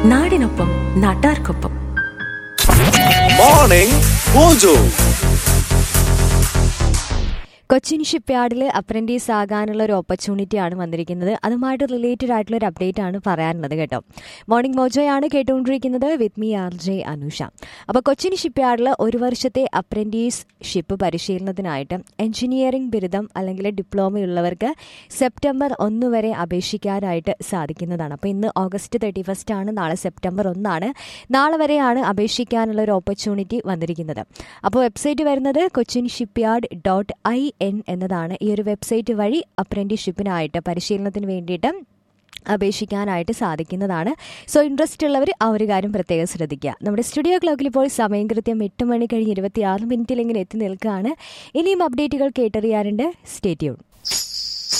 നാടിനൊപ്പം നാട്ടാർക്കൊപ്പം morning mojo Cochin ഷിപ്പ്യാർഡിൽ അപ്രന്റീസ് ആകാനുള്ള ഒരു ഓപ്പർച്യൂണിറ്റി ആണ് വന്നിരിക്കുന്നത് അതുമായിട്ട് റിലേറ്റഡ് ആയിട്ടുള്ള ഒരു അപ്ഡേറ്റ് ആണ് പറയാനുള്ളത് കേട്ടോ മോർണിംഗ് മോജോയാണ് കേട്ടുകൊണ്ടിരിക്കുന്നത് with me R J Anusha അപ്പോൾ കൊച്ചിൻ ഷിപ്പ്യാർഡിൽ ഒരു വർഷത്തെ അപ്രന്റീസ് ഷിപ്പ് പരിശീലനത്തിനായിട്ട് എഞ്ചിനീയറിംഗ് ബിരുദം അല്ലെങ്കിൽ ഡിപ്ലോമ ഉള്ളവർക്ക് സെപ്റ്റംബർ ഒന്ന് വരെ അപേക്ഷിക്കാനായിട്ട് സാധിക്കുന്നതാണ് അപ്പോൾ ഇന്ന് ഓഗസ്റ്റ് തേർട്ടി ഫസ്റ്റ് ആണ് നാളെ സെപ്റ്റംബർ ഒന്നാണ് നാളെ വരെയാണ് അപേക്ഷിക്കാനുള്ള ഒരു ഓപ്പർച്യൂണിറ്റി വന്നിരിക്കുന്നത് അപ്പോൾ വെബ്സൈറ്റ് വരുന്നത് Cochin shipyard dot I N എന്നതാണ് ഈ ഒരു വെബ്സൈറ്റ് വഴി അപ്രന്റീസ്ഷിപ്പിനായിട്ട് പരിശീലനത്തിന് വേണ്ടിയിട്ട് അപേക്ഷിക്കാനായിട്ട് സാധിക്കുന്നതാണ് സോ ഇൻട്രസ്റ്റ് ഉള്ളവർ ആ ഒരു കാര്യം പ്രത്യേകം ശ്രദ്ധിക്കുക നമ്മുടെ സ്റ്റുഡിയോ ക്ലോക്കിൽ ഇപ്പോൾ സമയം കൃത്യം എട്ട് മണി കഴിഞ്ഞ് ഇരുപത്തി ആറ് മിനിറ്റിൽ ഇങ്ങനെ എത്തി നിൽക്കുകയാണ് ഇനിയും അപ്ഡേറ്റുകൾ കേട്ടറിയാറുണ്ട് സ്റ്റേറ്റ്യൂൺ